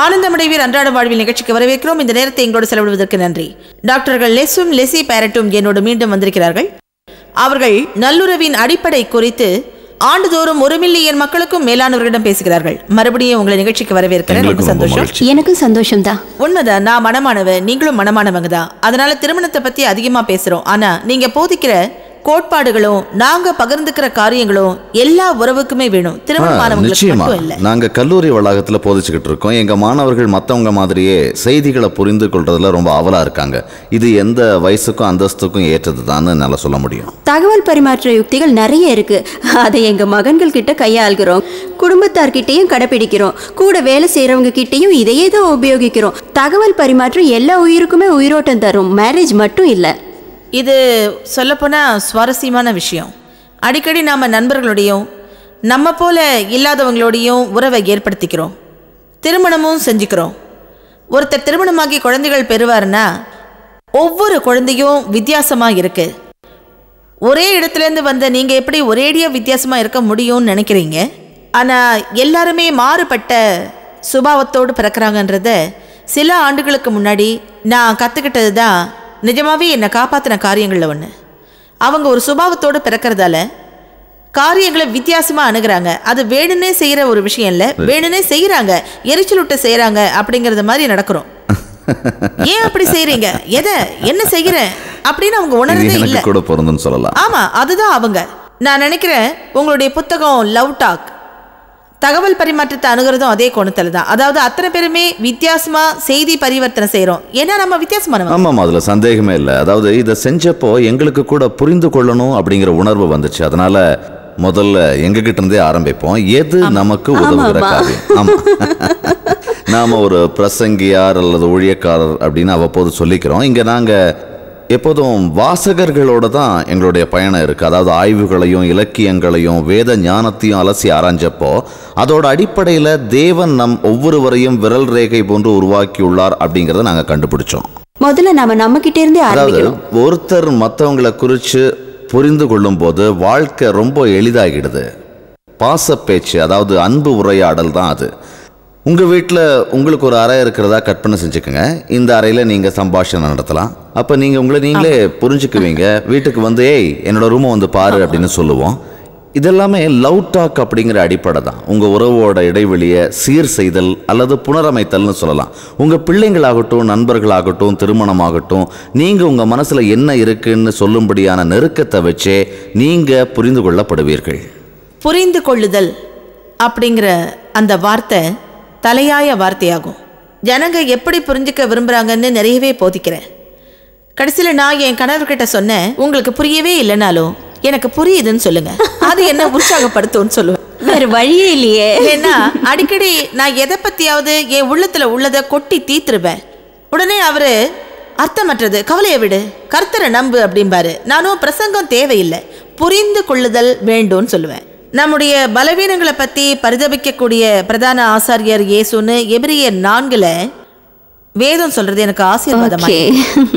ஆனந்தமடைவீர் அன்றாட வாழ்வில் நிகழ்ச்சிக்கு வரவேற்கிறோம் இந்த நேரத்தை எங்களோடு செலவிடுவதற்கு நன்றி டாக்டர்கள் லெஸும் லெசி பேரட்டும் என்னோடு மீண்டும் வந்திருக்கிறார்கள் அவர்கள் நல்லுறவின் அடிப்படை குறித்து ஆண்டுதோறும் ஒரு மில்லியன் மக்களுக்கும் மேலானவர்களிடம் பேசுகிறார்கள் மறுபடியும் உங்களை நிகழ்ச்சிக்கு வரவேற்கிறேன் ரொம்ப எங்களுக்கு ரொம்ப சந்தோஷம் மகிழ்ச்சி எனக்கும் சந்தோஷம்தான் உண்மைதான் நான் மனமானவ நீங்களும் மனமானவங்க தான் அதனால திருமணத்தை பத்தி அதிகமா பேசுறோம் ஆனா நீங்க போதிக்கிற கோட்பாடுகளும் நாங்க பகிர்ந்துக்கிற காரியங்களும் எல்லா உறவுக்குமே வேணும் ஆ, திருமணமானவங்களுக்கு நிச்சயமா மட்டும் இல்ல நாங்க கல்லூரி வளாகத்துல போதிச்சுக்கிட்டு இருக்கோம் எங்க மாணவர்கள் மத்தவங்க மாதிரியே செய்திகளை புரிந்து கொள்றதுல ரொம்ப ஆவலா இருக்காங்க இது எந்த வயசுக்கும் அந்தஸ்துக்கும் ஏற்றதுதான்னு என்னால சொல்ல முடியும் தகவல் பரிமாற்ற யுக்திகள் நிறைய இருக்கு அதை எங்க மகன்கள் கிட்ட கையாள்கிறோம் குடும்பத்தார்கிட்டயும் கடைபிடிக்கிறோம் கூட வேலை செய்யறவங்க கிட்டயும் இதையே தான் உபயோகிக்கிறோம் தகவல் பரிமாற்றம் எல்லா உயிருக்குமே உயிரோட்டம் தரும் மேரேஜ் மட்டும் இல்ல இது சொல்லப்போனா சுவாரஸ்யமான விஷயம் அடிக்கடி நாம நண்பர்களோடையும் நம்ம போல இல்லாதவங்களோடையும் உறவை ஏற்படுத்திக்கிறோம் திருமணமும் செஞ்சுக்கிறோம் ஒருத்தர் திருமணமாகி குழந்தைகள் பெறுவாருன்னா ஒவ்வொரு குழந்தையும் வித்தியாசமா இருக்கு ஒரே இடத்துலேருந்து வந்த நீங்க எப்படி ஒரேடியா வித்தியாசமா இருக்க முடியும்னு நினைக்கிறீங்க ஆனா எல்லாருமே மாறுபட்ட சுபாவத்தோடு பிறக்கிறாங்கன்றத சில ஆண்டுகளுக்கு முன்னாடி நான் கற்றுக்கிட்டது தான் நிஜமாவே என்னை காப்பாற்றின காரியங்களில் ஒன்று அவங்க ஒரு சுபாவத்தோடு பிறக்கறதால காரியங்களை வித்தியாசமா அணுகுறாங்க அது வேணும்னே செய்யற ஒரு விஷயம் இல்ல வேணும்னே செய்யறாங்க எரிச்சல் விட்டு செய்யறாங்க அப்படிங்கறது மாதிரி நடக்கிறோம் ஏன் அப்படி செய்றீங்க எதை என்ன செய்யறேன் அப்படின்னு அவங்க இது உணர்றதே இல்ல எனக்கு கூட பொருந்துன்னு சொல்லலாம் ஆமா அதுதான் அவங்க நான் நினைக்கிறேன் உங்களுடைய புத்தகம் லவ் டாக் தகவல் பரிமாற்றத்தை அணுகிறதும் அதே கோணத்துல தான் அதாவது அத்தனை பேருமே வித்தியாசமா செய்தி பரிவர்த்தனை செய்றோம் ஏன்னா நம்ம வித்தியாசமானவங்க ஆமாம் அதுல சந்தேகமே இல்லை அதாவது இதை செஞ்சப்போ எங்களுக்கு கூட புரிந்து கொள்ளணும் அப்படிங்கிற உணர்வு வந்துச்சு அதனால முதல்ல எங்ககிட்ட இருந்தே ஆரம்பிப்போம் எது நமக்கு உதவுகிற ஆமாப்பா. காரியம் ஆமா நாம ஒரு பிரசங்கியார் அல்லது ஊழியக்காரர் அப்படின்னு அவ்வப்போது சொல்லிக்கிறோம் இங்க நாங்க எப்போதும் வாசகர்களோட தான் எங்களுடைய பயணம் இருக்கு அதாவது ஆய்வுகளையும் இலக்கியங்களையும் வேத ஞானத்தையும் அலசி ஆராய்ஞ்சப்போ அதோட அடிப்படையில் தேவன் நம் ஒவ்வொருவரையும் விரல் ரேகை போன்று உருவாக்கியுள்ளார் அப்படிங்கிறத நாங்கள் கண்டுபிடிச்சோம் முதல்ல நாம நம்ம கிட்ட இருந்தே அதாவது ஆரம்பிக்கிறோம் ஒருத்தர் மற்றவங்களை குறித்து புரிந்து கொள்ளும்போது வாழ்க்கை ரொம்ப எளிதாகிடுது பாசப்பேச்சு அதாவது அன்பு உரையாடல் தான் அது உங்கள் வீட்டில் உங்களுக்கு ஒரு அறை இருக்கிறதா கற்பனை செஞ்சுக்கோங்க இந்த அறையில் நீங்கள் சம்பாஷணை நடத்தலாம் அப்போ நீங்கள் உங்களை நீங்களே புரிஞ்சுக்குவீங்க வீட்டுக்கு வந்து ஏய் என்னோட ரூமை வந்து பாரு அப்படின்னு சொல்லுவோம் இதெல்லாமே லவ் டாக் அப்படிங்கிற அடிப்படை தான் உங்கள் உறவோட இடைவெளியை சீர் செய்தல் அல்லது புனரமைத்தல்னு சொல்லலாம் உங்கள் பிள்ளைங்களாகட்டும் நண்பர்களாகட்டும் திருமணமாகட்டும் நீங்கள் உங்கள் மனசில் என்ன இருக்குன்னு சொல்லும்படியான நெருக்கத்தை வச்சே நீங்கள் புரிந்து கொள்ளப்படுவீர்கள் புரிந்து கொள்ளுதல் அப்படிங்கிற அந்த வார்த்தை தலையாய வார்த்தையாகும் ஜனங்க எப்படி புரிஞ்சுக்க விரும்புறாங்கன்னு நிறையவே போதிக்கிறேன் கடைசியில் நான் என் கணவர்கிட்ட சொன்னேன் உங்களுக்கு புரியவே இல்லைனாலும் எனக்கு புரியுதுன்னு சொல்லுங்க அது என்ன உற்சாகப்படுத்தும்னு சொல்லுவேன் வேற வழியே இல்லையே ஏன்னா அடிக்கடி நான் எதை பத்தியாவது என் உள்ளத்துல உள்ளதை கொட்டி தீத்துருவேன் உடனே அவரு அர்த்தமற்றது கவலையை விடு கர்த்தரை நம்பு அப்படிம்பாரு நானும் பிரசங்கம் தேவையில்லை புரிந்து கொள்ளுதல் வேண்டும்னு சொல்லுவேன் நம்முடைய பலவீனங்களை பத்தி பரிதபிக்கக்கூடிய பிரதான ஆசாரியர் இயேசுன்னு எபிரியர் நான்குல வேதம் சொல்றது எனக்கு ஆசீர்வாதமா ஓகே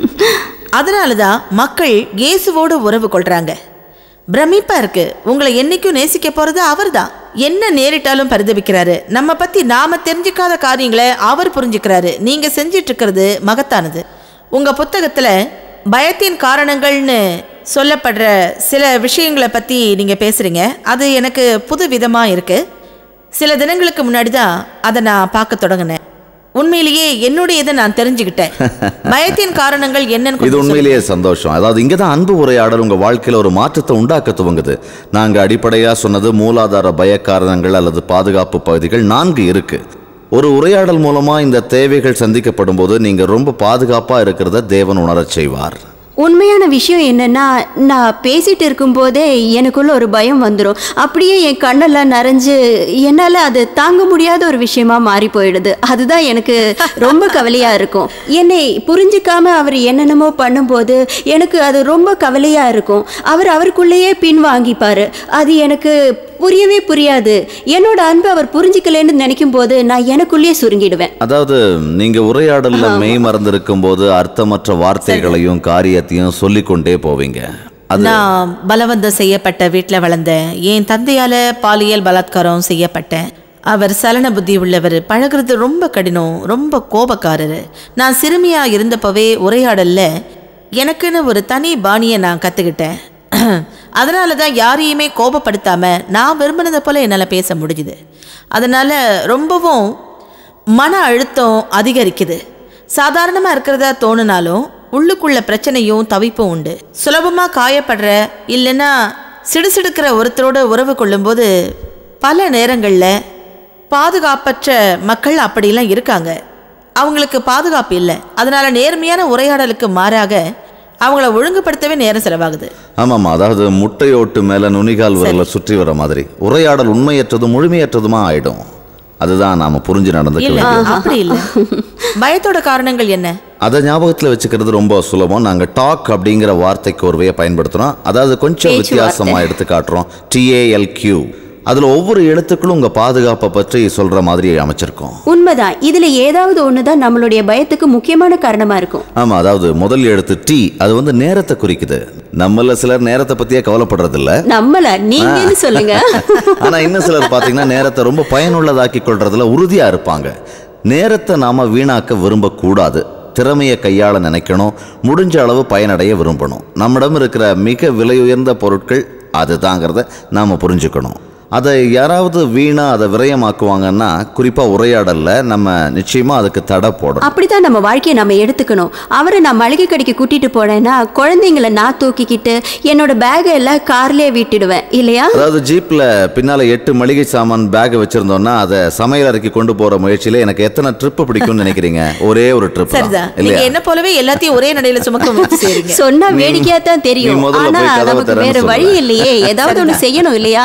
அதனால தான் மக்கள் இயேசுவோடு உறவு கொள்றாங்க பிரமிப்பா இருக்கு உங்களை என்னைக்கும் நேசிக்க போறது அவர்தான் என்ன நேரிட்டாலும் பரிதபிக்கிறாரு நம்ம பத்தி நாம தெரிஞ்சுக்காத காரியங்களை அவர் புரிஞ்சுக்கிறாரு நீங்க செஞ்சிட்டு இருக்கிறது மகத்தானது உங்க புத்தகத்துல பயத்தின் காரணங்கள்னு சொல்லப்படுற சில விஷயங்களை பத்தி நீங்க பேசுறீங்க அது எனக்கு புது விதமா இருக்கு சில தினங்களுக்கு முன்னாடி தான் அதை நான் பார்க்க தொடங்கினேன் உண்மையிலேயே என்னுடையதை நான் தெரிஞ்சுக்கிட்டேன் பயத்தின் காரணங்கள் என்னன்னு இது கொஞ்சம் சொல்லுங்க. உண்மையிலேயே சந்தோஷம் அதாவது இங்கே தான் அன்பு உரையாடல் உங்கள் வாழ்க்கையில் ஒரு மாற்றத்தை உண்டாக்க துவங்குது நாங்கள் அடிப்படையாக சொன்னது மூலாதார பய காரணங்கள் அல்லது பாதுகாப்பு பகுதிகள் நான்கு இருக்கு ஒரு உரையாடல் மூலமாக இந்த தேவைகள் சந்திக்கப்படும் போது நீங்கள் ரொம்ப பாதுகாப்பாக இருக்கிறத தேவன் உணரச் செய்வார் உண்மையான விஷயம் என்னன்னா நான் பேசிட்டு இருக்கும்போதே எனக்குள்ள ஒரு பயம் வந்துடும் அப்படியே என் கண்ணெல்லாம் நிறைஞ்சு என்னால் அது தாங்க முடியாத ஒரு விஷயமா மாறி போயிடுது அதுதான் எனக்கு ரொம்ப கவலையா இருக்கும் என்னை புரிஞ்சுக்காம அவர் என்னென்னமோ பண்ணும்போது எனக்கு அது ரொம்ப கவலையா இருக்கும் அவர் அவருக்குள்ளேயே பின் வாங்கிப்பாரு அது எனக்கு புரியவே புரியாது என்னோட அன்பு அவர் புரிஞ்சுக்கலன்னு நினைக்கும் போது நான் எனக்குள்ளேயே சுருங்கிடுவேன் அதாவது நீங்க உரையாடல்ல மெய் மறந்திருக்கும் போது அர்த்தமற்ற வார்த்தைகளையும் காரியத்தையும் சொல்லிக்கொண்டே போவீங்க அது நான் பலவந்தம் செய்யப்பட்ட வீட்டில் வளர்ந்தேன் என் தந்தையால பாலியல் பலாத்காரம் செய்யப்பட்டேன் அவர் சலன புத்தி உள்ளவர் பழகுறது ரொம்ப கடினம் ரொம்ப கோபக்காரர் நான் சிறுமியா இருந்தப்பவே உரையாடல்ல எனக்குன்னு ஒரு தனி பாணியை நான் கற்றுக்கிட்டேன் அதனால தான் யாரையுமே கோபப்படுத்தாம நான் விரும்பினதை போல என்னால் பேச முடிஞ்சுது அதனால ரொம்பவும் மன அழுத்தம் அதிகரிக்குது சாதாரணமாக இருக்கிறதா தோணுனாலும் உள்ளுக்குள்ள பிரச்சனையும் தவிப்பும் உண்டு சுலபமாக காயப்படுற இல்லைன்னா சிடுசிடுக்கிற ஒருத்தரோட உறவு கொள்ளும்போது பல நேரங்களில் பாதுகாப்பற்ற மக்கள் அப்படிலாம் இருக்காங்க அவங்களுக்கு பாதுகாப்பு இல்லை அதனால நேர்மையான உரையாடலுக்கு மாறாக அவங்கள ஒழுங்குபடுத்தவே நேரம் செலவாகுது ஆமாம்மா அதாவது முட்டையோட்டு மேலே நுனிகால் விரலை சுற்றி வர மாதிரி உரையாடல் உண்மையற்றதும் முழுமையற்றதுமா ஆயிடும் அதுதான் நாம புரிஞ்சு நடந்துக்க இல்ல வேண்டியது அப்படி இல்ல பயத்தோட காரணங்கள் என்ன அதை ஞாபகத்தில் வச்சுக்கிறது ரொம்ப சுலபம் நாங்கள் டாக் அப்படிங்கிற வார்த்தைக்கு ஒருவையை பயன்படுத்துகிறோம் அதாவது கொஞ்சம் பேச்சுவார்த்தை. வித்தியாசமாக எடுத்து காட்டுறோம் டிஏஎல்கியூ அதில் ஒவ்வொரு எழுத்துக்களும் உங்கள் பாதுகாப்பை பற்றி சொல்கிற மாதிரி அமைச்சிருக்கோம் உண்மைதான் இதுல ஏதாவது ஒண்ணுதான் நம்மளுடைய பயத்துக்கு முக்கியமான காரணமா இருக்கும் ஆமாம் அதாவது முதல் எழுத்து டி அது வந்து நேரத்தை குறிக்குது நம்மள சிலர் நேரத்தை பற்றியே கவலைப்படுறதில்ல நம்மள நீங்கன்னு சொல்லுங்க ஆனால் இன்னும் சிலர் பார்த்தீங்கன்னா நேரத்தை ரொம்ப பயனுள்ளதாக்கி கொள்றதுல உறுதியாக இருப்பாங்க நேரத்தை நாம் வீணாக்க விரும்பக்கூடாது திறமையை கையாள நினைக்கணும் முடிஞ்ச அளவு பயனடைய விரும்பணும் நம்மிடம் இருக்கிற மிக விலை உயர்ந்த பொருட்கள் அதுதாங்கிறத நாம் புரிஞ்சுக்கணும் அதை யாராவது வீணா அதை விரயமாக்குவாங்கன்னா குறிப்பாக உரையாடல்ல நம்ம நிச்சயமாக அதுக்கு தடை போடணும் அப்படித்தான் நம்ம வாழ்க்கையை நம்ம எடுத்துக்கணும் அவரை நான் மளிகை கடைக்கு கூட்டிட்டு போனேன்னா குழந்தைங்களை நான் தூக்கிக்கிட்டு என்னோட பேகை எல்லாம் கார்லயே விட்டுடுவேன் இல்லையா அதாவது ஜீப்ல பின்னால எட்டு மளிகை சாமான் பேக் வச்சிருந்தோம்னா அதை சமையல் அறைக்கு கொண்டு போற முயற்சியில எனக்கு எத்தனை ட்ரிப் பிடிக்கும்னு நினைக்கிறீங்க ஒரே ஒரு ட்ரிப் சரிதான் நீங்க இல்லையா என்ன போலவே எல்லாத்தையும் ஒரே நடையில சுமக்க முயற்சி செய்றீங்க சொன்னா வேடிக்கையா தான் நீ தெரியும் முதல்ல ஆனா போய் கதவை நமக்கு திறன்னு வேற சொல்லு. வழி இல்லையே ஏதாவது ஒண்ணு செய்யணும் இல்லையா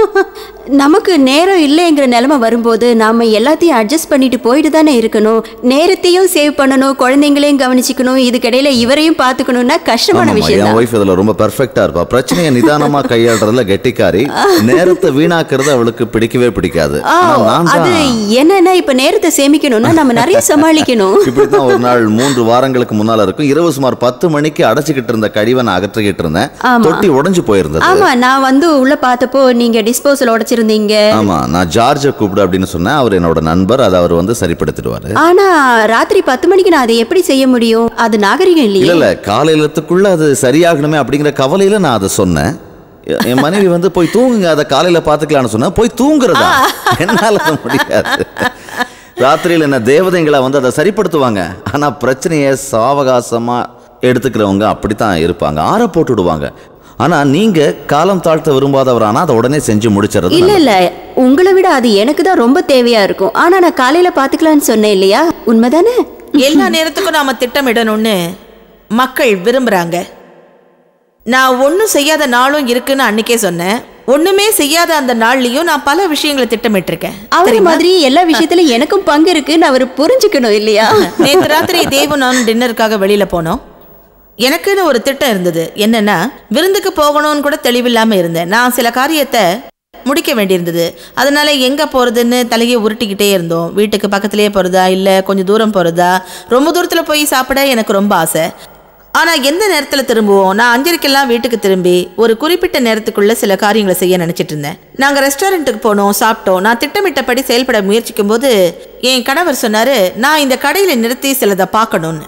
நமக்கு நேரம் இல்லைங்கிற நிலைமை வரும்போது நாம எல்லாத்தையும் அட்ஜஸ்ட் பண்ணிட்டு போயிட்டு தானே இருக்கணும் நேரத்தையும் சேவ் பண்ணணும் குழந்தைங்களையும் கவனிச்சுக்கணும் இதுக்கிடையில இவரையும் பார்த்துக்கணும்னா கஷ்டமான ஆமாம்மா, விஷயம் என் தான் ஒய்ஃப் இதுல ரொம்ப பெர்ஃபெக்ட்டா இருப்பா பிரச்சனையை நிதானமா கையாளுறதுல கெட்டிக்காரி நேரத்தை வீணாக்குறது அவளுக்கு பிடிக்கவே பிடிக்காது ஆ, ஆனா நான் அது தான் என்னன்னா இப்ப நேரத்தை சேமிக்கணும்னா நம்ம நிறைய சமாளிக்கணும் இப்படித்தான் ஒரு நாள் மூன்று வாரங்களுக்கு முன்னால இருக்கும் இரவு சுமார் பத்து மணிக்கு அடைச்சிக்கிட்டு இருந்த கழிவை நான் அகற்றிக்கிட்டு இருந்தேன் தொட்டி உடைஞ்சு போயிருந்தது ஆமா நான் வந்து உள்ள பார்த்தப்போ நீங்க டிஸ்போசல் உடைச்சிருந்தீங்க ஆமா நான் ஜார்ஜை கூப்பிடு அப்படின்னு சொன்னேன் அவர் என்னோட நண்பர் அதை அவர் வந்து சரிப்படுத்திடுவாரு ஆனா ராத்திரி பத்து மணிக்கு நான் அதை எப்படி செய்ய முடியும் அது நாகரிகம் இல்ல இல்லையே இல்ல காலையிலத்துக்குள்ள அது சரியாகணுமே அப்படிங்கிற கவலையில நான் அதை சொன்னேன் எ- என் மனைவி வந்து போய் தூங்குங்க அதை காலையில பாத்துக்கலாம்னு சொன்னா போய் தூங்குறதா என்னால அது முடியாது ராத்திரியில் என்ன தேவதைங்களா வந்து அதை சரிப்படுத்துவாங்க ஆனா பிரச்சனையை சாவகாசமா எடுத்துக்கிறவங்க அப்படித்தான் இருப்பாங்க ஆற போட்டு விடுவாங்க ஆனா நீங்க காலம் தாழ்த்த விரும்பாதவரானா அதை உடனே செஞ்சு முடிச்சிடறது இல்ல இல்ல உங்களை விட அது எனக்கு தான் ரொம்ப தேவையா இருக்கும் ஆனா நான் காலையில பாத்துக்கலாம்னு சொன்னேன் இல்லையா உண்மைதானே எல்லா நேரத்துக்கும் நாம திட்டமிடணும்னு மக்கள் விரும்புறாங்க நான் ஒன்றும் செய்யாத நாளும் இருக்குன்னு அன்னைக்கே சொன்னேன் ஒண்ணுமே செய்யாத அந்த நாள்லயும் நான் பல விஷயங்களை திட்டமிட்டிருக்கேன் அவர் மாதிரி எல்லா விஷயத்திலும் எனக்கும் பங்கு இருக்குன்னு அவர் புரிஞ்சுக்கணும் இல்லையா நேற்று ராத்திரி தேவு நான் டின்னருக்காக வெளியில போனோம் எனக்குன்னு ஒரு திட்டம் இருந்தது என்னன்னா விருந்துக்கு போகணும்னு கூட தெளிவில்லாம இருந்தேன் நான் சில காரியத்தை முடிக்க வேண்டியிருந்தது அதனால எங்க போறதுன்னு தலையை உருட்டிக்கிட்டே இருந்தோம் வீட்டுக்கு பக்கத்துலயே போறதா இல்ல கொஞ்சம் தூரம் போறதா ரொம்ப தூரத்துல போய் சாப்பிட எனக்கு ரொம்ப ஆசை ஆனா எந்த நேரத்துல திரும்புவோம் நான் அஞ்சரைக்கெல்லாம் வீட்டுக்கு திரும்பி ஒரு குறிப்பிட்ட நேரத்துக்குள்ள சில காரியங்களை செய்ய நினைச்சிட்டு இருந்தேன் நாங்க ரெஸ்டாரண்ட்டுக்கு போனோம் சாப்பிட்டோம் நான் திட்டமிட்டபடி செயல்பட முயற்சிக்கும் போது என் கணவர் சொன்னாரு நான் இந்த கடையில நிறுத்தி சிலதை பார்க்கணும்னு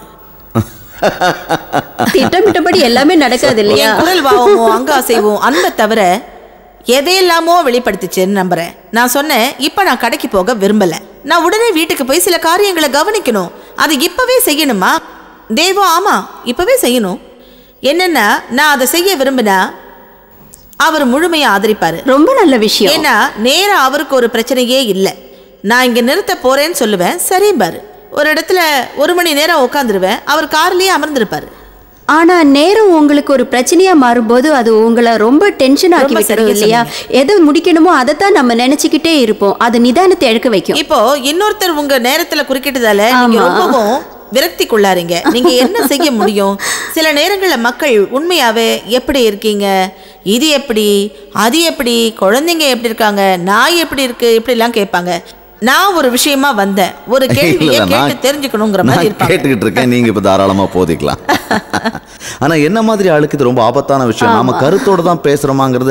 திட்டமிட்டபடி எல்லாமே நடக்காது இல்லையா என் குரல் பாவமும் அங்க அசைவும் அன்பை தவிர எதையெல்லாமோ வெளிப்படுத்திச்சுன்னு நம்புறேன் நான் சொன்னேன் இப்ப நான் கடைக்கு போக விரும்பல நான் உடனே வீட்டுக்கு போய் சில காரியங்களை கவனிக்கணும் அது இப்பவே செய்யணுமா தேவம் ஆமா இப்பவே செய்யணும் என்னன்னா நான் அதை செய்ய விரும்பினா அவர் முழுமையா ஆதரிப்பாரு ரொம்ப நல்ல விஷயம் ஏன்னா நேரா அவருக்கு ஒரு பிரச்சனையே இல்லை நான் இங்க நிறுத்த போறேன்னு சொல்லுவேன் சரி பாரு ஒரு இடத்துல ஒரு மணி நேரம் உட்காந்துருவேன் அவர் கார்லயே அமர்ந்திருப்பாரு ஆனா நேரம் உங்களுக்கு ஒரு பிரச்சனையா மாறும்போது அது உங்களை ரொம்ப டென்ஷன் ஆக்கி ரொம்ப விட்டுரும் சரியா இல்லையா எதை முடிக்கணுமோ அதைத்தான் நம்ம நினைச்சுக்கிட்டே இருப்போம் அது நிதானத்தை எடுக்க வைக்கும் இப்போ இன்னொருத்தர் உங்க நேரத்துல குறுக்கிட்டதால நீங்க ஆமா. ரொம்பவும் விரக்திக்குள்ளாரீங்க நீங்க என்ன செய்ய முடியும் சில நேரங்கள்ல மக்கள் உண்மையாவே எப்படி இருக்கீங்க இது எப்படி அது எப்படி குழந்தைங்க எப்படி இருக்காங்க நாய் எப்படி இருக்கு இப்படி எல்லாம் கேட்பாங்க நான் ஒரு விஷயமா வந்தேன் ஒரு கேள்வியை இல்ல, நான் கேட்டு தெரிஞ்சுக்கணுங்கிற மாதிரி நான் இருப்பாங்க கேட்டுக்கிட்டு இருக்கேன் நீங்க இப்ப தாராளமா போதிக்கலாம் ஆனா என்ன மாதிரி ஆளுக்கு இது ரொம்ப ஆபத்தான விஷயம் நாம கருத்தோட தான் பேசுறோமாங்கிறத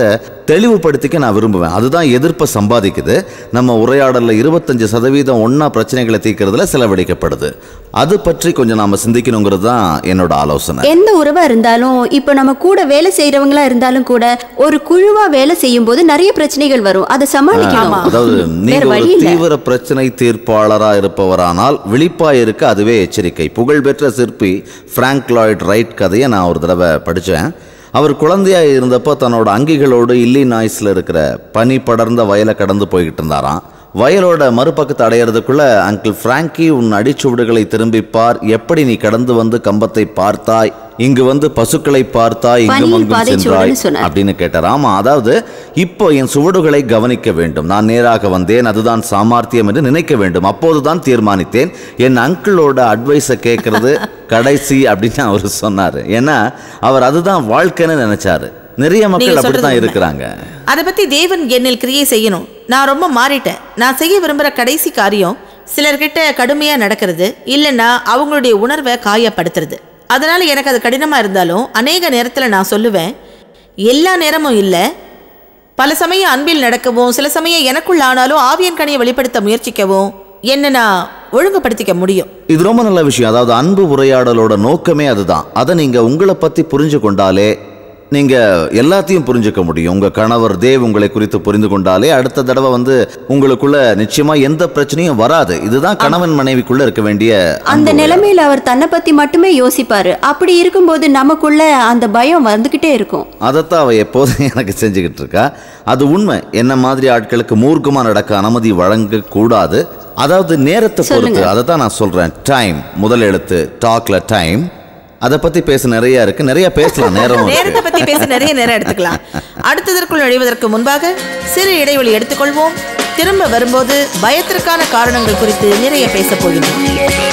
தெளிவுபடுத்திக்க நான் விரும்புவேன் அதுதான் எதிர்ப்பை சம்பாதிக்குது நம்ம உரையாடலில் இருபத்தஞ்சு சதவீதம் ஒன்றா பிரச்சனைகளை தீர்க்கறதுல செலவழிக்கப்படுது அது பற்றி கொஞ்சம் நாம சிந்திக்கணுங்கிறது தான் என்னோட ஆலோசனை எந்த உறவா இருந்தாலும் இப்போ நம்ம கூட வேலை செய்யறவங்களா இருந்தாலும் கூட ஒரு குழுவா வேலை செய்யும் போது நிறைய பிரச்சனைகள் வரும் அதை சமாளிக்கணும் அதாவது வேற நீங்க வழி ஒரு இல்ல தீவிர பிரச்சனை தீர்ப்பாளரா இருப்பவரானால் விழிப்பா இருக்க அதுவே எச்சரிக்கை புகழ்பெற்ற சிற்பி பிராங்க் லாய்ட் ரைட் கதையை நான் ஒரு தடவை படிச்சேன் அவர் குழந்தையா இருந்தப்போ தன்னோட அங்கிகளோடு இல்லினாய்ஸ்ல இருக்கிற பனி படர்ந்த வயலை கடந்து போய்கிட்டு இருந்தாராம் வயலோட மறுபக்கத்தை அடையிறதுக்குள்ள அங்கிள் பிராங்கி உன் அடிச்சுவடுகளை திரும்பிப் பார் எப்படி நீ கடந்து வந்து கம்பத்தை பார்த்தாய் இங்கு வந்து பசுக்களை பார்த்தாய் இங்கும் பனியில் அங்கும் பாதைச்சுவடுன்னு சென்றாய் சொன்னார். அப்படின்னு கேட்டார் ஆமா அதாவது இப்போ என் சுவடுகளை கவனிக்க வேண்டும் நான் நேராக வந்தேன் அதுதான் சாமர்த்தியம் என்று நினைக்க வேண்டும் அப்போதுதான் தீர்மானித்தேன் என் அங்கிளோட அட்வைஸை கேட்கறது கடைசி அப்படின்னு அவர் சொன்னார் ஏன்னா அவர் அதுதான் வாழ்க்கைன்னு நினைச்சாரு நிறைய மக்கள் நீங்க அப்படித்தான் சொல்றது உண்மை. இருக்கிறாங்க அதை பத்தி தேவன் என்னில் கிரியை செய்யணும் நான் ரொம்ப மாறிட்டேன் நான் செய்ய விரும்புகிற கடைசி காரியம் சிலர்கிட்ட கடுமையா நடக்கிறது இல்லைன்னா அவங்களுடைய உணர்வை காயப்படுத்துறது அதனால எனக்கு அது கடினமா இருந்தாலும் அநேக நேரத்துல நான் சொல்லுவேன் எல்லா நேரமும் இல்லை பல சமயம் அன்பில் நடக்கவும் சில சமயம் எனக்குள்ள ஆனாலும் ஆவியன் கனியை வெளிப்படுத்த முயற்சிக்கவும் என்ன நான் ஒழுங்குபடுத்திக்க முடியும் இது ரொம்ப நல்ல விஷயம் அதாவது அன்பு உரையாடலோட நோக்கமே அதுதான் அதை நீங்க உங்களை பத்தி புரிஞ்சு கொண்டாலே நீங்க எல்லாத்தையும் புரிஞ்சுக்க முடியும் உங்க கணவர் தேவ் உங்களை குறித்து புரிந்து கொண்டாலே அடுத்த தடவை வந்து உங்களுக்குள்ள நிச்சயமா எந்த பிரச்சனையும் வராது இதுதான் கணவன் மனைவிக்குள்ள இருக்க வேண்டிய அந்த அன்பு உரை. நிலைமையில அவர் தன்னை பத்தி மட்டுமே யோசிப்பாரு அப்படி இருக்கும்போது நமக்குள்ள அந்த பயம் வந்துகிட்டே இருக்கும் அதைத்தான் அவ எப்போதும் எனக்கு செஞ்சுக்கிட்டு இருக்கா அது உண்மை என்ன மாதிரி ஆட்களுக்கு மூர்க்கமா நடக்க அனுமதி வழங்க கூடாது அதாவது நேரத்தை பொறுத்து அதை தான் நான் சொல்றேன் டைம் முதல் எழுத்து டாக்ல டைம் அதை பத்தி பேச நிறைய இருக்கு நிறைய பேசலாம் நேரம் நேரத்தை பத்தி பேச நிறைய நேரம் எடுத்துக்கலாம் அடுத்ததற்குள் நுழைவதற்கு முன்பாக சிறு இடைவெளி எடுத்துக்கொள்வோம் திரும்ப வரும்போது பயத்திற்கான காரணங்கள் குறித்து நிறைய பேசப் போகிறோம்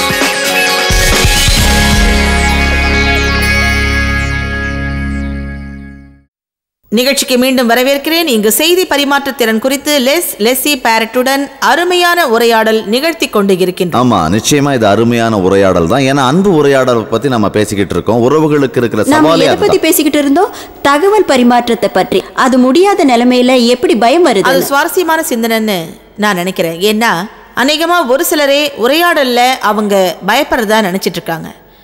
நிகழ்ச்சிக்கு மீண்டும் வரவேற்கிறேன் இங்கு செய்தி பரிமாற்ற திறன் குறித்து லெஸ் லெஸ்ஸி பேரட்டுடன் அருமையான உரையாடல் நிகழ்த்தி கொண்டு இருக்கின்றோம் ஆமா நிச்சயமா இது அருமையான உரையாடல் தான் ஏன்னா அன்பு உரையாடல் பத்தி நம்ம பேசிக்கிட்டு இருக்கோம் உறவுகளுக்கு இருக்கிற நம்ம சவாலே எதை பத்தி அதுதான் பேசிக்கிட்டு இருந்தோம் தகவல் பரிமாற்றத்தை பற்றி அது முடியாத நிலைமையில எப்படி பயம் வருது அது சுவாரஸ்யமான சிந்தனைன்னு நான் நினைக்கிறேன் ஏன்னா அநேகமா ஒரு சிலரே உரையாடல்ல அவங்க பயப்படுறதா நினைச்சிட்டு இருக்காங்க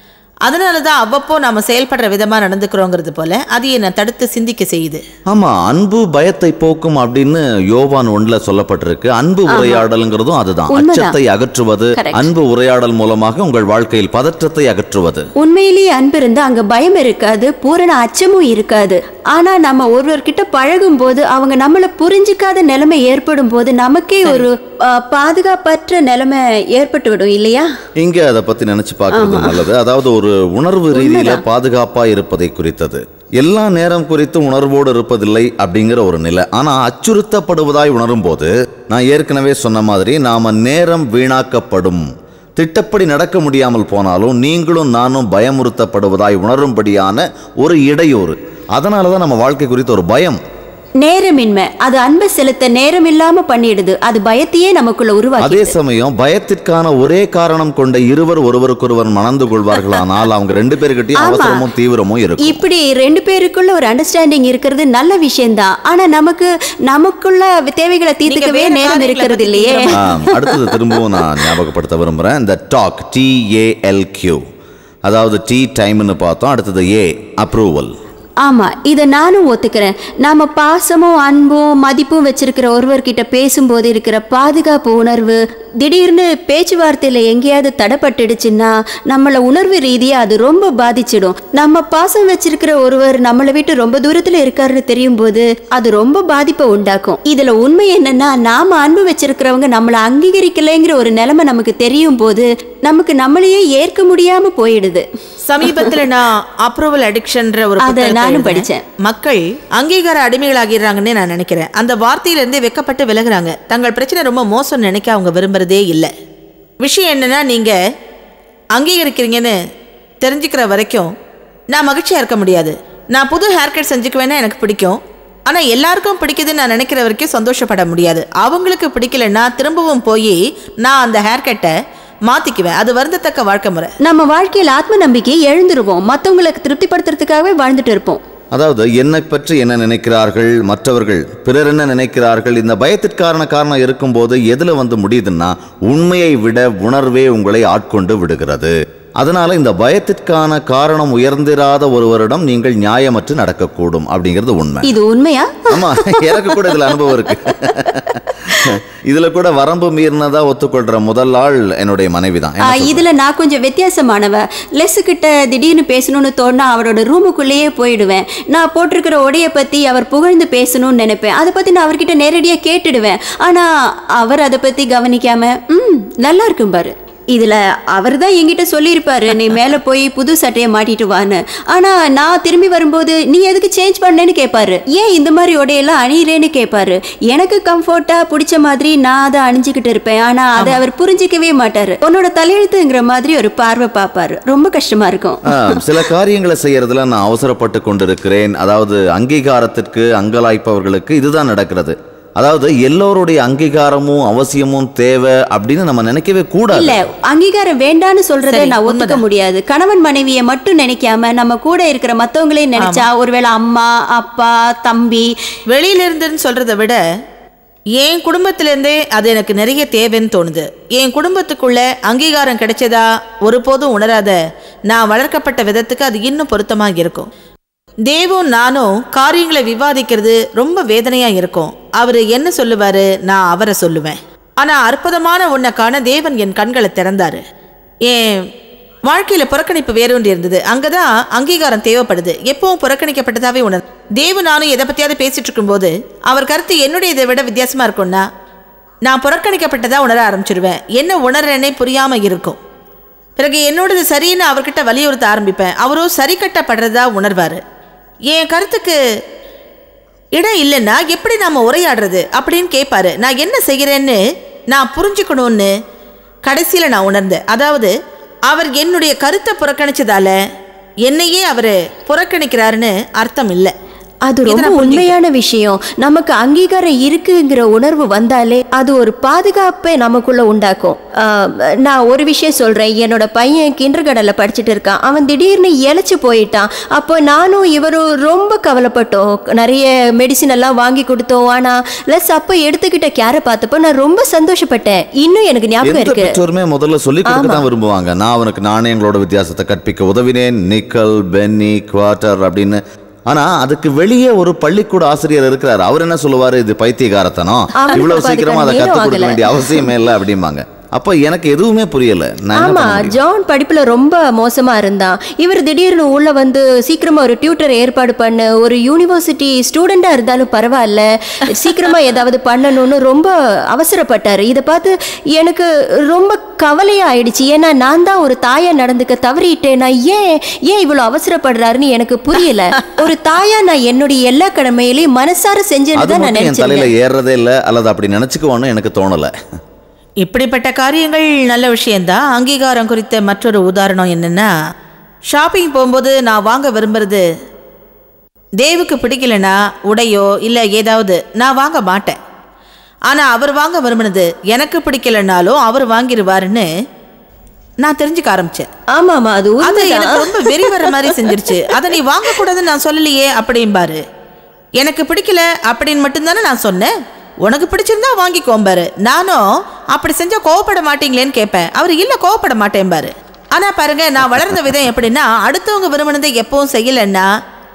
அதனால தான் அவ்வப்போ நாம செயல்படுற விதமா நடந்துக்கிறோங்கிறது போல அது என்னை தடுத்து சிந்திக்க செய்யுது ஆமா அன்பு பயத்தை போக்கும் அப்படின்னு யோவான் ஒண்ணுல சொல்லப்பட்டிருக்கு அன்பு உரையாடல்ங்கிறதும் அதுதான் உண்மைதான். அச்சத்தை அகற்றுவது Correct. அன்பு உரையாடல் மூலமாக உங்கள் வாழ்க்கையில் பதற்றத்தை அகற்றுவது உண்மையிலேயே அன்பு இருந்தா அங்க பயம் இருக்காது பூரண அச்சமும் இருக்காது ஆனா நம்ம ஒருவர்கிட்ட பழகும் போது அவங்க நம்மள புரிஞ்சுக்காத நிலைமை ஏற்படும் போது நமக்கே ஒரு ஆ, பாதுகாப்பற்ற நிலைமை ஏற்பட்டு விடும் இல்லையா இங்க அதை பத்தி நினைச்சு பார்க்கறது நல்லது அதாவது ஒரு உணர்வு ரீதியில பாதுகாப்பா இருப்பதை குறித்தது எல்லா நேரம் குறித்து உணர்வோடு இருப்பதில்லை அப்படிங்கிற ஒரு நிலை ஆனா அச்சுறுத்தப்படுவதாய் உணரும் போது நான் ஏற்கனவே சொன்ன மாதிரி நாம நேரம் வீணாக்கப்படும் திட்டப்படி நடக்க முடியாமல் போனாலும் நீங்களும் நானும் பயமுறுத்தப்படுவதாய் உணரும்படியான ஒரு இடையூறு அதனால தான் நம்ம வாழ்க்கை குறித்த ஒரு பயம் நேரமின்மை அது அன்பை செலுத்த நேரம் இல்லாம பண்ணிடுது அது பயத்தையே நமக்குள்ள உருவாக்கி அதே சமயம் பயத்திற்கான ஒரே காரணம் கொண்ட இருவர் ஒருவருக்கொருவர் மணந்து கொள்வார்களானால் அவங்க ரெண்டு பேருக்கிட்டையும் ஆமா. அவசரமும் தீவிரமும் இருக்கும் இப்படி ரெண்டு பேருக்குள்ள ஒரு அண்டர்ஸ்டாண்டிங் இருக்கிறது நல்ல விஷயம்தான் ஆனா நமக்கு நமக்குள்ள தேவைகளை தீர்த்துக்கவே வேற நேரம் காரியங்களை இருக்கிறது பத்தி இல்லையே தீவிரமா ஆம், அடுத்தது திரும்பவும் நான் ஞாபகப்படுத்த விரும்புகிறேன் இந்த டாக் டிஏஎல்கியூ அதாவது டி டைம்னு பார்த்தோம் அடுத்தது ஏ அப்ரூவல் ஆமா இதை நானும் ஒத்துக்கிறேன் நாம பாசமும் அன்பும் மதிப்பும் வச்சிருக்கிற ஒருவர்கிட்ட பேசும்போது இருக்கிற பாதுகாப்பு உணர்வு திடீர்னு பேச்சுவார்த்தையில எங்கேயாவது தடைப்பட்டுடுச்சுன்னா நம்மள உணர்வு ரீதியா அது ரொம்ப பாதிச்சிடும் நம்ம பாசம் வச்சிருக்கிற ஒருவர் நம்மளை விட்டு ரொம்ப தூரத்துல இருக்காருன்னு தெரியும் போது அது ரொம்ப பாதிப்பை உண்டாக்கும் இதுல உண்மை என்னன்னா நாம அன்பு வச்சிருக்கிறவங்க நம்மளை அங்கீகரிக்கலைங்கிற ஒரு நிலைமை நமக்கு தெரியும் போது நமக்கு நம்மளையே ஏற்க முடியாம போயிடுது சமீபத்துல நான் அப்ரூவல் அடிக்ஷன்ற ஒரு அத புத்தகத்தை நானும் எழுதினேன். படிச்சேன். மக்கள் அங்கீகார அடிமைகளாகிறாங்கன்னு நான் நினைக்கிறேன் அந்த வார்த்தையிலிருந்து வெக்கப்பட்டு விலகுறாங்க தங்கள் பிரச்சனை ரொம்ப மோசம்னு நினைக்க அவங்க விரும்புறதே இல்லை விஷயம் என்னன்னா நீங்க அங்கீகரிக்கிறீங்கன்னு தெரிஞ்சுக்கிற வரைக்கும் நான் மகிழ்ச்சியா இருக்க முடியாது நான் புது ஹேர் கட் செஞ்சுக்குவேன்னா எனக்கு பிடிக்கும் ஆனா எல்லாருக்கும் பிடிக்குதுன்னு நான் நினைக்கிற வரைக்கும் சந்தோஷப்பட முடியாது அவங்களுக்கு பிடிக்கலன்னா திரும்பவும் போய் நான் அந்த ஹேர் கட்டை மாத்திக்குவேன் அது வருந்தத்தக்க வாழ்க்கை முறை நம்ம வாழ்க்கையில் ஆத்ம நம்பிக்கையை எழுந்துருவோம் மற்றவங்களுக்கு திருப்திப்படுத்துறதுக்காகவே வாழ்ந்துட்டு இருப்போம் அதாவது என்னை பற்றி என்ன நினைக்கிறார்கள் மற்றவர்கள் பிறர் என்ன நினைக்கிறார்கள் இந்த பயத்திற்கான காரணம் இருக்கும்போது எதுல வந்து முடியுதுன்னா உண்மையை விட உணர்வே உங்களை ஆட்கொண்டு விடுகிறது அதனால இந்த பயத்திற்கான காரணம் உயர்ந்திராத ஒருவரிடம் நீங்கள் நியாயமற்று நடக்கக்கூடும் அப்படிங்கிறது உண்மை இது உண்மையா ஆமா எனக்கு கூட இதுல அனுபவம் இருக்கு இதுல கூட வரம்பு மீறினதா ஒத்துக்கொள்ற முதல் ஆள் என்னுடைய மனைவி தான் ஆ, இதுல நான் கொஞ்சம் வித்தியாசமானவ லெஸ் கிட்ட திடீர்னு பேசணும்னு தோணா அவரோட ரூமுக்குள்ளேயே போயிடுவேன் நான் போட்டிருக்கிற உடைய பத்தி அவர் புகழ்ந்து பேசணும்னு நினைப்பேன் அதை பத்தி நான் அவர்கிட்ட நேரடியா கேட்டுடுவேன் ஆனா அவர் அதை பத்தி கவனிக்காம ம் நல்லா இருக்கும் பாரு இதுல அவர் தான் என்கிட்ட சொல்லியிருப்பாரு நீ மேல போய் புது சட்டையை மாட்டிட்டு வான்னு ஆனா நான் திரும்பி வரும்போது நீ எதுக்கு சேஞ்ச் பண்ணேன்னு கேட்பாரு ஏன் இந்த மாதிரி உடையெல்லாம் அணியிறேன்னு கேட்பாரு எனக்கு கம்ஃபர்ட்டா பிடிச்ச மாதிரி நான் அதை அணிஞ்சுக்கிட்டு இருப்பேன் ஆனா அதை அவர் புரிஞ்சிக்கவே மாட்டாரு உன்னோட தலையெழுத்துங்கிற மாதிரி ஒரு பார்வை பார்ப்பாரு ரொம்ப கஷ்டமா இருக்கும் ஆ, சில காரியங்களை செய்யறதுல நான் அவசரப்பட்டு கொண்டிருக்கிறேன் அதாவது அங்கீகாரத்திற்கு அங்கலாய்ப்பவர்களுக்கு இதுதான் நடக்கிறது அதாவது எல்லோருடைய அங்கீகாரமும் அவசியமும் தேவை அப்படின்னு நம்ம நினைக்கவே கூடாது இல்ல அங்கீகாரம் வேண்டான்னு சொல்றதை சரி, நான் ஒத்துக்க உண்மைதான். முடியாது கணவன் மனைவியை மட்டும் நினைக்காம நம்ம கூட இருக்கிற மத்தவங்களையும் நினைச்சா ஒருவேளை அம்மா அப்பா தம்பி வெளியில இருந்துன்னு சொல்றதை விட என் குடும்பத்திலேருந்தே அது எனக்கு நிறைய தேவைன்னு தோணுது என் குடும்பத்துக்குள்ள அங்கீகாரம் கிடைச்சதா ஒருபோதும் உணராத நான் வளர்க்கப்பட்ட விதத்துக்கு அது இன்னும் பொருத்தமாக இருக்கும் தேவும் நானும் காரியங்களை விவாதிக்கிறது ரொம்ப வேதனையா இருக்கும் அவரு என்ன சொல்லுவாரு நான் அவரை சொல்லுவேன் ஆனா அற்புதமான உன்னை காண தேவன் என் கண்களை திறந்தாரு என் வாழ்க்கையில புறக்கணிப்பு வேறொன்று இருந்தது அங்கதான் அங்கீகாரம் தேவைப்படுது எப்பவும் புறக்கணிக்கப்பட்டதாவே உணர் தேவு நானும் எதை பத்தியாவது பேசிட்டு இருக்கும்போது அவர் கருத்து என்னுடைய இதை விட வித்தியாசமா இருக்கும்னா நான் புறக்கணிக்கப்பட்டதா உணர ஆரம்பிச்சிருவேன் என்ன உணர்றேனே புரியாம இருக்கும் பிறகு என்னோடது சரின்னு அவர்கிட்ட வலியுறுத்த ஆரம்பிப்பேன் அவரும் சரி கட்டப்படுறதா உணர்வாரு என் கருத்துக்கு இடம் இல்லைன்னா எப்படி நாம உரையாடுறது அப்படின்னு கேட்பாரு நான் என்ன செய்கிறேன்னு நான் புரிஞ்சுக்கணும்னு கடைசியில் நான் உணர்ந்தேன் அதாவது அவர் என்னுடைய கருத்தை புறக்கணிச்சதால என்னையே அவர் புறக்கணிக்கிறாருன்னு அர்த்தம் இல்லை அது இதை ரொம்ப நான் புரிஞ்சுக்கிட்டேன். உண்மையான விஷயம் நமக்கு அங்கீகாரம் இருக்குங்கிற உணர்வு வந்தாலே அது ஒரு பாதுகாப்பை நமக்குள்ள உண்டாக்கும் ஆஹ், நான் ஒரு விஷயம் சொல்றேன் என்னோட பையன் கிண்டர் கடல்ல படிச்சுட்டு இருக்கான் அவன் திடீர்னு இழைச்சு போயிட்டான் அப்போ நானும் இவரும் ரொம்ப கவலைப்பட்டோம் நிறைய மெடிசின் எல்லாம் வாங்கி கொடுத்தோம் ஆனா லெஸ் அப்போ எடுத்துக்கிட்ட கேரை பார்த்தப்போ நான் ரொம்ப சந்தோஷப்பட்டேன் இன்னும் எனக்கு ஞாபகம் எந்த இருக்கு பெற்றோருமே முதல்ல சொல்லி கொடுக்க தான் விரும்புவாங்க நான் அவனுக்கு நாணயங்களோட வித்தியாசத்தை கற்பிக்க உதவினேன் நிக்கல் பென்னி குவார்ட்டர் அப்படின்னு ஆனா அதுக்கு வெளியே ஒரு பள்ளிக்கூட ஆசிரியர் இருக்கிறார் அவர் என்ன சொல்லுவாரு இது பைத்தியகாரத்தனம் அவனுக்கு இவ்வளவு அப்ப சீக்கிரமா அதை அதுக்கு கத்துக் நேரம் கொடுக்க வேண்டிய அவசியமே இல்லை அப்படிம்பாங்க அப்ப எனக்கு எதுவுமே புரியல நான் என்ன ஆமா பண்ண முடியும்? ஜான் படிப்புல ரொம்ப மோசமா இருந்தான் இவர் திடீர்னு உள்ள வந்து சீக்கிரமா ஒரு டியூட்டர் ஏற்பாடு பண்ண ஒரு யூனிவர்சிட்டி ஸ்டூடெண்டா இருந்தாலும் பரவாயில்ல சீக்கிரமா ஏதாவது பண்ணணும்னு ரொம்ப அவசரப்பட்டாரு இதை பார்த்து எனக்கு ரொம்ப கவலையா ஆயிடுச்சு ஏன்னா நான் தான் ஒரு தாயா நடந்துக்க தவறிட்டேன் நான் ஏன் ஏன் இவ்வளவு அவசரப்படுறாருன்னு எனக்கு புரியல ஒரு தாயா நான் என்னுடைய எல்லா கடமையிலையும் மனசார செஞ்சேன்னு அது தான் நான் மட்டும் என் தலையில நினைச்சிருந்தேன் ஏறதே இல்லை அல்லது அப்படி நினைச்சுக்குவோன்னு எனக்கு தோணல இப்படிப்பட்ட காரியங்கள் நல்ல விஷயந்தான் அங்கீகாரம் குறித்த மற்றொரு உதாரணம் என்னன்னா ஷாப்பிங் போகும்போது நான் வாங்க விரும்புறது தேவுக்கு பிடிக்கலனா உடையோ இல்லை ஏதாவது நான் வாங்க மாட்டேன் ஆனால் அவர் வாங்க விரும்பினது எனக்கு பிடிக்கலனாலும் அவர் வாங்கிடுவாருன்னு நான் தெரிஞ்சுக்க ஆரம்பிச்சேன் ஆமா ஆமா அது அது உண்மைதான் எனக்கு ரொம்ப வெறி வர மாதிரி செஞ்சிருச்சு அதை நீ வாங்கக்கூடாதுன்னு நான் சொல்லலையே அப்படிம்பாரு எனக்கு பிடிக்கல அப்படின்னு மட்டும்தானே நான் சொன்னேன் உனக்கு பிடிச்சிருந்தா வாங்கிக்கோம்பாரு நானும் அப்படி செஞ்சா கோவப்பட மாட்டீங்களேன்னு கேட்பேன் அவர் இல்லை கோவப்பட மாட்டேன்பாரு ஆனா பாருங்க நான் வளர்ந்த விதம் எப்படின்னா அடுத்தவங்க விரும்பினதை எப்பவும் செய்யலைன்னா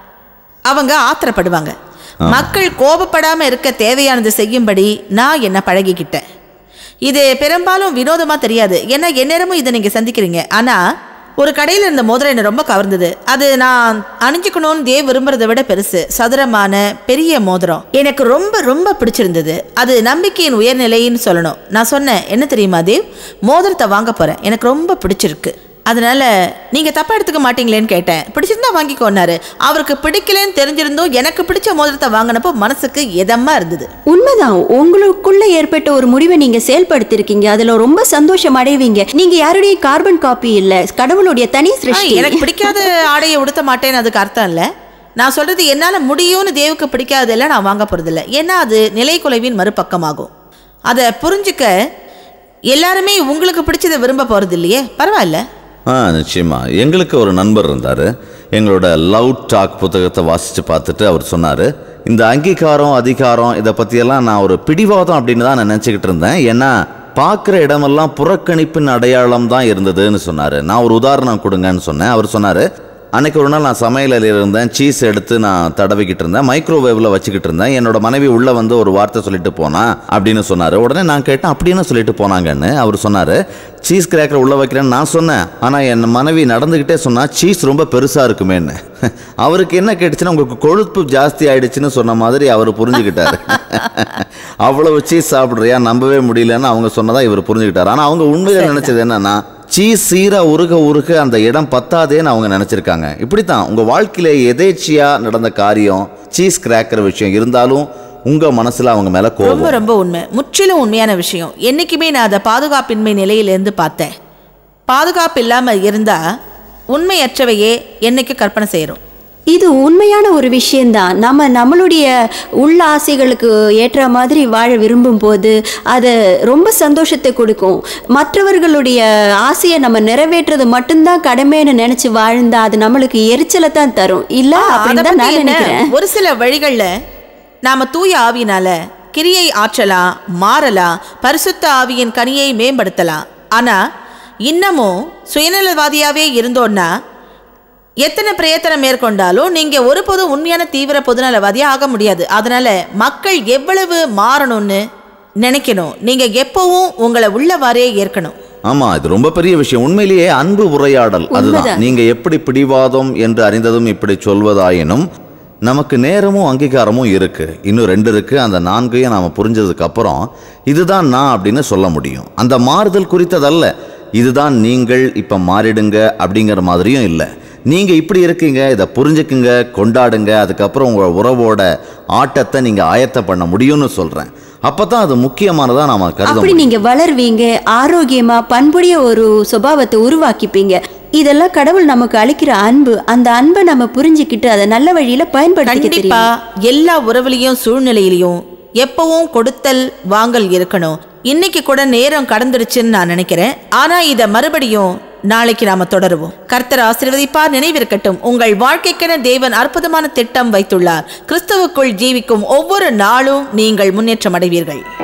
அவங்க ஆத்திரப்படுவாங்க மக்கள் கோபப்படாம இருக்க தேவையானது செய்யும்படி நான் என்ன பழகிக்கிட்டேன் இது பெரும்பாலும் வினோதமா தெரியாது ஏன்னா எந்நேரமும் இதை நீங்க சந்திக்கிறீங்க ஆனா ஒரு கடையில் இருந்த மோதிரம் என்ன ரொம்ப கவர்ந்தது அது நான் அணிஞ்சுக்கணும்னு தேவ் விரும்புறதை விட பெருசு சதுரமான பெரிய மோதிரம் எனக்கு ரொம்ப ரொம்ப பிடிச்சிருந்தது அது நம்பிக்கையின் உயர்நிலைன்னு சொல்லணும் நான் சொன்னேன் என்ன தெரியுமா தேவ் மோதிரத்தை வாங்க போறேன் எனக்கு ரொம்ப பிடிச்சிருக்கு அதனால நீங்க தப்பா எடுத்துக்க மாட்டீங்களேன்னு கேட்டேன் பிடிச்சிருந்தா வாங்கிக்கோன்னாரு அவருக்கு பிடிக்கலன்னு தெரிஞ்சிருந்தும் எனக்கு பிடிச்ச மோதிரத்தை வாங்கினப்போ மனசுக்கு இதமா இருந்தது உண்மைதான் உங்களுக்குள்ள ஏற்பட்ட ஒரு முடிவை நீங்க செயல்படுத்திருக்கீங்க அதுல ரொம்ப சந்தோஷம் அடைவீங்க நீங்க யாருடைய கார்பன் காப்பி இல்ல கடவுளுடைய தனி ஆ, சிருஷ்டி எனக்கு பிடிக்காத ஆடையை உடுத்த மாட்டேன்னு அதுக்கு அர்த்தம் இல்லை நான் சொல்றது என்னால முடியும்னு தேவுக்கு பிடிக்காதெல்லாம் நான் வாங்க போறதில்ல ஏன்னா அது நிலைக்குலைவின் மறுபக்கமாகும் அதை புரிஞ்சுக்க எல்லாருமே உங்களுக்கு பிடிச்சதை விரும்ப போறது இல்லையே பரவாயில்ல ஆ நிச்சயமா எங்களுக்கு ஒரு நண்பர் இருந்தார் எங்களோட லவ் டாக் புத்தகத்தை வாசித்து பார்த்துட்டு அவர் சொன்னார் இந்த அங்கீகாரம் அதிகாரம் இதை பற்றியெல்லாம் நான் ஒரு பிடிவாதம் அப்படின்னு தான் நான் நினச்சிக்கிட்டு இருந்தேன் ஏன்னா பார்க்குற இடமெல்லாம் புறக்கணிப்பின் அடையாளம் தான் இருந்ததுன்னு சொன்னார் நான் ஒரு உதாரணம் கொடுங்கன்னு சொன்னேன் அவர் சொன்னார் அன்னைக்கு ஒரு நாள் நான் சமையலில் இருந்தேன் சீஸ் எடுத்து நான் தடவிக்கிட்டு இருந்தேன் மைக்ரோவேவில் வச்சுக்கிட்டு இருந்தேன் என்னோட மனைவி உள்ளே வந்து ஒரு வார்த்தை சொல்லிட்டு போனா அப்படின்னு சொன்னார் உடனே நான் கேட்டேன் அப்படின்னு சொல்லிட்டு போனாங்கன்னு அவர் சொன்னார் சீஸ் கிராக்கர் உள்ளே வைக்கிறேன்னு நான் சொன்னேன் ஆனால் என் மனைவி நடந்துக்கிட்டே சொன்னா சீஸ் ரொம்ப பெருசாக இருக்குமேன்னு அவருக்கு என்ன கேட்டுச்சுன்னா உங்களுக்கு கொழுப்பு ஜாஸ்தி ஆயிடுச்சுன்னு சொன்ன மாதிரி அவர் புரிஞ்சுக்கிட்டாரு அவ்வளவு சீஸ் சாப்பிட்றியா நம்பவே முடியலன்னு அவங்க சொன்னதா இவர் புரிஞ்சுக்கிட்டாரு ஆனால் அவங்க உண்மையில நினைச்சது என்னன்னா சீஸ் சீரா உருக உருக அந்த இடம் பத்தாதேன்னு அவங்க நினைச்சிருக்காங்க இப்படித்தான் உங்க வாழ்க்கையில எதேச்சியா நடந்த காரியம் சீஸ் கிராக்கர் விஷயம் இருந்தாலும் உங்க மனசுல அவங்க மேல கோபம் ரொம்ப ரொம்ப உண்மை முற்றிலும் உண்மையான விஷயம் என்னைக்குமே நான் அதை பாதுகாப்பின்மை நிலையிலேருந்து பார்த்தேன் பாதுகாப்பு இல்லாம இருந்தா உண்மையற்றவையே என்னைக்கு கற்பனை செய்கிறோம் இது உண்மையான ஒரு விஷயம்தான் நம்ம நம்மளுடைய உள்ள ஆசைகளுக்கு ஏற்ற மாதிரி வாழ விரும்பும் போது அது ரொம்ப சந்தோஷத்தை கொடுக்கும் மற்றவர்களுடைய ஆசையை நம்ம நிறைவேற்றுறது மட்டும்தான் கடமைன்னு நினைச்சு வாழ்ந்தா அது நம்மளுக்கு எரிச்சலை தான் தரும் இல்ல அப்படின்னு அதை தான் பத்தி நான் என்ன? நினைக்கிறேன் ஒரு சில வழிகள்ல நாம தூய ஆவியினால கிரியை ஆற்றலாம் மாறலாம் பரிசுத்த ஆவியின் கனியை மேம்படுத்தலாம் ஆனா இன்னமும் சுயநலவாதியாவே இருந்தோன்னா எத்தனை பிரயத்தனம் மேற்கொண்டாலும் நீங்க ஒருபோதும் உண்மையான தீவிர பொதுநலவாதியா ஆக முடியாது அதனால மக்கள் எவ்வளவு மாறணும்னு நினைக்கணும் நீங்க எப்பவும் உங்களை உள்ளவாறே ஏற்கணும் ஆமா இது ரொம்ப பெரிய விஷயம் உண்மையிலேயே அன்பு உரையாடல் அதுதான் உண்மைதான். நீங்க எப்படி பிடிவாதம் என்று அறிந்ததும் இப்படி சொல்வதாயினும் நமக்கு நேரமும் அங்கீகாரமும் இருக்கு இன்னும் ரெண்டு இருக்கு அந்த நான்கையும் நாம புரிஞ்சதுக்கு அப்புறம் இதுதான் நான் அப்படின்னு சொல்ல முடியும் அந்த மாறுதல் குறித்ததல்ல இதுதான் நீங்கள் இப்ப மாறிடுங்க அப்படிங்கிற மாதிரியும் இல்லை நீங்க இப்படி இருக்கீங்க இதை புரிஞ்சுக்குங்க கொண்டாடுங்க அதுக்கப்புறம் உங்க உறவோட ஆட்டத்தை நீங்க ஆயத்த பண்ண முடியும்னு சொல்றேன் அப்பதான் அது முக்கியமானதா நாம கருத அப்படி நீங்க வளர்வீங்க ஆரோக்கியமா பண்புடைய ஒரு சுபாவத்தை உருவாக்கிப்பீங்க இதெல்லாம் கடவுள் நமக்கு அளிக்கிற அன்பு அந்த அன்பை நம்ம புரிஞ்சுக்கிட்டு அதை நல்ல வழியில பயன்படுத்திக்க கண்டிப்பா தெரியும் எல்லா உறவுலையும் சூழ்நிலையிலையும் எப்பவும் கொடுத்தல் வாங்கல் இருக்கணும் இன்னைக்கு கூட நேரம் கடந்துருச்சுன்னு நான் நினைக்கிறேன் ஆனா இத மறுபடியும் நாளைக்கு நாம தொடருவோம் கர்த்தர் ஆசீர்வதிப்பார் நினைவிருக்கட்டும் உங்கள் வாழ்க்கைக்கென தேவன் அற்புதமான திட்டம் வைத்துள்ளார் கிறிஸ்துவுக்குள் ஜீவிக்கும் ஒவ்வொரு நாளும் நீங்கள் முன்னேற்றம் அடைவீர்கள்